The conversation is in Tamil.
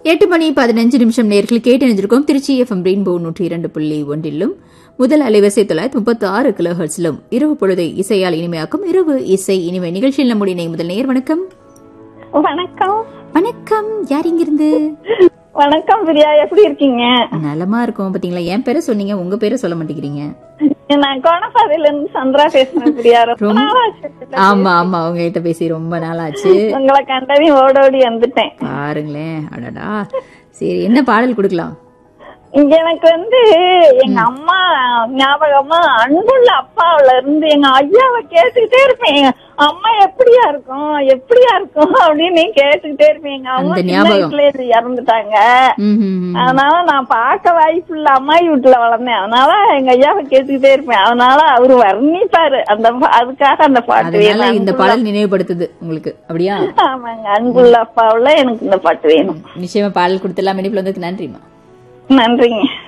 எட்டு மணி பதினஞ்சு நிமிஷம் நேர்கள் கேட்டு நினைஞ்சிருக்கோம் திருச்சி எஃப்எம் ரெயின்போ நூற்றி இரண்டு புள்ளி ஒன்றிலும் முதல் அலைவரிசை தொள்ளாயிரத்தி முப்பத்தி ஆறு கிலோ ஹெர்ட்ஸிலும் இரவு பொழுதை இசையால் இனிமையாக்கும் இரவு இசை இனிமை நிகழ்ச்சியில் நம்முடைய இணை முதல் நேர் வணக்கம் வணக்கம் வணக்கம் யார் இங்கிருந்து வணக்கம் பிரியா எப்படி இருக்கீங்க நலமா இருக்கும் பாத்தீங்களா என் பேரை சொன்னீங்க உங்க பேரை சொல்ல மாட்டேங்கிறீங்க நான் கோணப்பாதையில இருந்து சந்திரா பேசுறேன் பிரியா ரொம்ப ரொம்ப- நாள் ஆச்சு. ஆமா ஆமா உங்ககிட்ட பேசி ரொம்ப நாள் ஆச்சு உங்களை கண்டதையும் ஓடோடி வந்துட்டேன் பாருங்களேன் அடடா சரி என்ன பாடல் கொடுக்கலாம் இங்க எனக்கு வந்து எங்க அம்மா ஞாபகமா அன்புள்ள அப்பாவுல இருந்து எங்க ஐயாவை கேட்டுக்கிட்டே இருப்பேன் எங்க அம்மா எப்படியா இருக்கும் எப்படியா இருக்கும் அப்படின்னு கேட்டுக்கிட்டே இருப்பேன் எங்க அம்மா அந்த சின்ன ஞாபகம். வயசுல இறந்துட்டாங்க ம், ம், ம். அதனால நான் பார்க்க வாய்ப்பு இல்ல அம்மாயி வீட்டுல வளர்ந்தேன் அதனால எங்க ஐயாவை கேட்டுக்கிட்டே இருப்பேன் அதனால அவரு வர்ணிப்பாரு அந்த பா- அதுக்காக அந்த பாட்டு அதனால வேணும் இந்த பாடல் நினைவுபடுத்துது உங்களுக்கு அப்படியா ஆமாங்க அன்புள்ள அப்பாவுல எனக்கு இந்த பாட்டு வேணும் நிச்சயமா பாடல் கொடுத்துலாம் இனிப்புல வந்ததுக்கு நன்றிமா நன்றிங்க